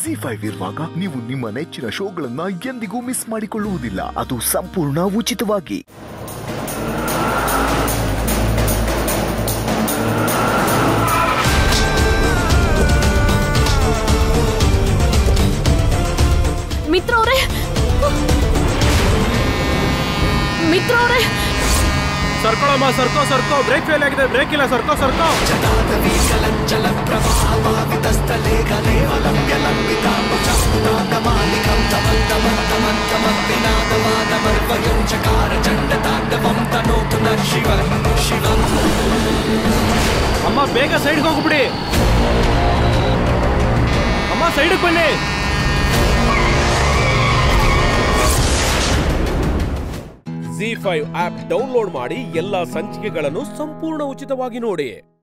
G five ಇರುವಾಗ ನೀವು ನಿಮ್ಮ ನೆಚ್ಚಿನ ಶೋಗಳನ್ನ ಎಂದಿಗೂ ಮಿಸ್ ಮಾಡಿಕೊಳ್ಳುವುದಿಲ್ಲ ಅದು ಸಂಪೂರ್ಣ ಉಚಿತವಾಗಿ ಮಿತ್ರ ಅವರೇ ಮಿತ್ರ ಅವರೇ ಸರ್ಕೊಳಮ್ಮ ಸರ್ಕೋ ಸರ್ಕೋ ಬ್ರೇಕ್ ಫೇಲ್ ಆಗಿದೆ ಬ್ರೇಕ್ ಇಲ್ಲ ಸರ್ಕೋ ಸರ್ಕೋ ಅಮ್ಮ ಬೇಗ ಸೈಡ್ಗೆ ಹೋಗ್ಬಿಡಿ ಅಮ್ಮ ಸೈಡ್ಗೆ ಬನ್ನಿ ಜಿ ಫೈವ್ ಆಪ್ ಡೌನ್ಲೋಡ್ ಮಾಡಿ ಎಲ್ಲಾ ಸಂಚಿಕೆಗಳನ್ನು ಸಂಪೂರ್ಣ ಉಚಿತವಾಗಿ ನೋಡಿ